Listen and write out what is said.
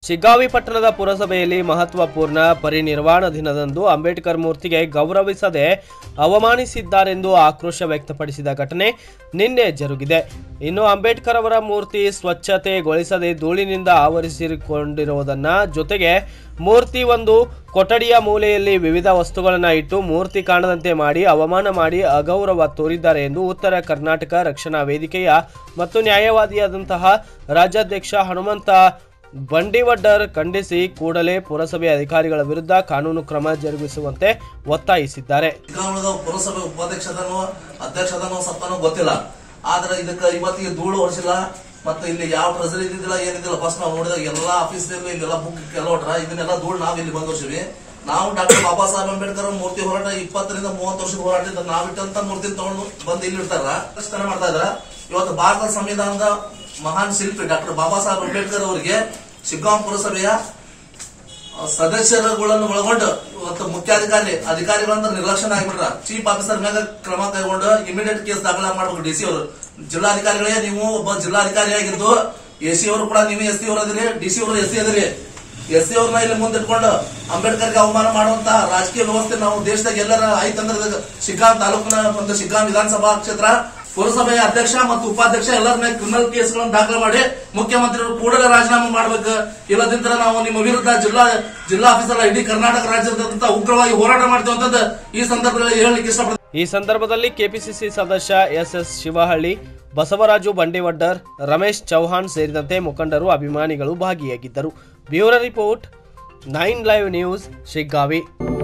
ಶಿಗ್ಗಾವಿ ಪಟ್ಟಣದ ಪುರಸಭೆಯಲ್ಲಿ ಮಹತ್ವಪೂರ್ಣ ಪರಿನಿರ್ವಾಣ ದಿನದಂದು ಅಂಬೇಡ್ಕರ್ ಮೂರ್ತಿಗೆ ಗೌರವಿಸದೆ ಅವಮಾನಿಸಿದ್ದಾರೆಂದು ಆಕ್ರೋಶ ವ್ಯಕ್ತಪಡಿಸಿದ ಘಟನೆ ನಿನ್ನೆ ಜರುಗಿದೆ ಇನ್ನು ಅಂಬೇಡ್ಕರ್ ಅವರ ಮೂರ್ತಿ ಸ್ವಚ್ಛತೆಗೊಳಿಸದೆ ಧೂಳಿನಿಂದ ಆವರಿಸಿಕೊಂಡಿರುವುದನ್ನ ಜೊತೆಗೆ ಮೂರ್ತಿ ಒಂದು ಕೊಠಡಿಯ ಮೂಲೆಯಲ್ಲಿ ವಿವಿಧ ವಸ್ತುಗಳನ್ನು ಇಟ್ಟು ಮೂರ್ತಿ ಕಾಣದಂತೆ ಮಾಡಿ ಅವಮಾನ ಮಾಡಿ ಅಗೌರವ ತೋರಿದ್ದಾರೆ ಎಂದು ಉತ್ತರ ಕರ್ನಾಟಕ ರಕ್ಷಣಾ ವೇದಿಕೆಯ ಮತ್ತು ನ್ಯಾಯವಾದಿಯಾದಂತಹ ರಾಜ್ಯಾಧ್ಯಕ್ಷ ಹನುಮಂತ ಬಂಡಿವಡ್ಡರ್ ಖಂಡಿಸಿ ಕೂಡಲೇ ಪುರಸಭೆ ಅಧಿಕಾರಿಗಳ ವಿರುದ್ಧ ಕಾನೂನು ಕ್ರಮ ಜರುಗಿಸುವಂತೆ ಒತ್ತಾಯಿಸಿದ್ದಾರೆ ಶಿಗ್ಗಾಂವಳದ ಪುರಸಭೆ ಉಪಾಧ್ಯಕ್ಷದನೋ ಅಧ್ಯಕ್ಷದನೋ ಸತ್ತನೋ ಗೊತ್ತಿಲ್ಲ ಆದ್ರೆ ಇದಕ್ಕೆ ಇವತ್ತಿಗೆ ಧೂಳು ಹೊಡಿಸಿಲ್ಲ ಮತ್ತೆ ಇಲ್ಲಿ ಯಾವ ಟ್ರೆಸರಿ ಇದ್ದಿಲ್ಲ ಏನಿದಿಲ್ಲ ಫಸ್ಟ್ ನಾವು ನೋಡಿದಾಗ ಎಲ್ಲಾ ಆಫೀಸ್ ಇಲ್ಲೆಲ್ಲ ಬುಕ್ ಕೆಲವಟ್ರ ಇದನ್ನೆಲ್ಲ ಧೂಳು ನಾವು ಇಲ್ಲಿ ಬಂದೋರ್ಸಿವಿ ನಾವು ಡಾಕ್ಟರ್ ಬಾಬಾ ಸಾಹೇಬ್ ಅಂಬೇಡ್ಕರ್ ಅವ್ರ ಮೂರ್ತಿ ಹೋರಾಟ ಇಪ್ಪತ್ತರಿಂದ ಮೂವತ್ತು ವರ್ಷದ ಹೋರಾಟದಿಂದ ನಾವಿಟ್ಟಂತ ಮೂರ್ತಿ ತಗೊಂಡು ಬಂದು ಇಲ್ಲಿ ಇಡ್ತಾರ ರಕ್ಷಣೆ ಮಾಡ್ತಾ ಇದ್ರ ಇವತ್ತು ಭಾರತ ಸಂವಿಧಾನದ ಮಹಾನ್ ಶಿಲ್ಪಿ ಡಾಕ್ಟರ್ ಬಾಬಾ ಸಾಹೇಬ್ ಅಂಬೇಡ್ಕರ್ ಅವರಿಗೆ ಶಿಗ್ಗಾಂವ್ ಪುರಸಭೆಯ ಸದಸ್ಯರುಗಳನ್ನು ಒಳಗೊಂಡು ಇವತ್ತು ಮುಖ್ಯಾಧಿಕಾರಿ ಅಧಿಕಾರಿಗಳಂತ ನಿರ್ಲಕ್ಷ್ಯ ಆಗಿಬಿಟ್ರ ಚೀಫ್ ಆಫೀಸರ್ ಮ್ಯಾಗ ಕ್ರಮ ಕೈಗೊಂಡು ಇಮಿಡಿಯೇಟ್ ಕೇಸ್ ದಾಖಲೆ ಮಾಡ್ಬೇಕು ಡಿ ಸಿ ಅವರು ಜಿಲ್ಲಾಧಿಕಾರಿಗಳೇ ನೀವು ಒಬ್ಬ ಜಿಲ್ಲಾಧಿಕಾರಿ ಆಗಿದ್ದು ಎ ಸಿ ಅವರು ಕೂಡ ನೀವು ಎಸ್ ಸಿ ಅವರು ಅದಿರಿ ಡಿ ಸಿ ಅವರು ಎಸ್ ಸಿ ಅದಿರಿ ಎಸ್ ಸಿ ಅವ್ರನ್ನ ಇಲ್ಲಿ ಮುಂದಿಟ್ಕೊಂಡು ಅಂಬೇಡ್ಕರ್ಗೆ ಅವಮಾನ ಮಾಡುವಂತ ರಾಜಕೀಯ ವ್ಯವಸ್ಥೆ ನಾವು ದೇಶದಾಗ ಎಲ್ಲರ ಆಯ್ತಂದ್ರೆ ಶಿಗ್ಗಾಂ ತಾಲೂಕಿನ ಒಂದು ಶಿಗ್ಗಾಂ ವಿಧಾನಸಭಾ ಕ್ಷೇತ್ರ ಪುರಸಭೆಯ ಅಧ್ಯಕ್ಷ ಮತ್ತು ಉಪಾಧ್ಯಕ್ಷ ಎಲ್ಲರ ಮೇಲೆ ಕ್ರಿಮಿನಲ್ ಕೇಸ್ಗಳನ್ನು ದಾಖಲೆ ಮಾಡಿ ಮುಖ್ಯಮಂತ್ರಿಗಳು ಕೂಡಲೇ ರಾಜೀನಾಮೆ ಮಾಡಬೇಕು ಇಲ್ಲದಿದ್ದರೆ ನಾವು ನಿಮ್ಮ ವಿರುದ್ಧ ಜಿಲ್ಲಾ ಜಿಲ್ಲಾ ಆಫೀಸರ್ ಇಡೀ ಕರ್ನಾಟಕ ರಾಜ್ಯದಂತ ಉಗ್ರವಾಗಿ ಹೋರಾಟ ಮಾಡ್ತೀವಿ ಅಂತಂದು ಈ ಸಂದರ್ಭದಲ್ಲಿ ಹೇಳಲಿಕ್ಕೆ ಇಷ್ಟಪಡ್ತೀನಿ ಈ ಸಂದರ್ಭದಲ್ಲಿ ಕೆಪಿಸಿಸಿ ಸದಸ್ಯ ಎಸ್ ಎಸ್ ಶಿವಹಳ್ಳಿ ಬಸವರಾಜು ಬಂಡಿವಡ್ಡರ್ ರಮೇಶ್ ಚೌಹಾಣ್ ಸೇರಿದಂತೆ ಮುಖಂಡರು ಅಭಿಮಾನಿಗಳು ಭಾಗಿಯಾಗಿದ್ದರು bureau report nine live news Shiggavi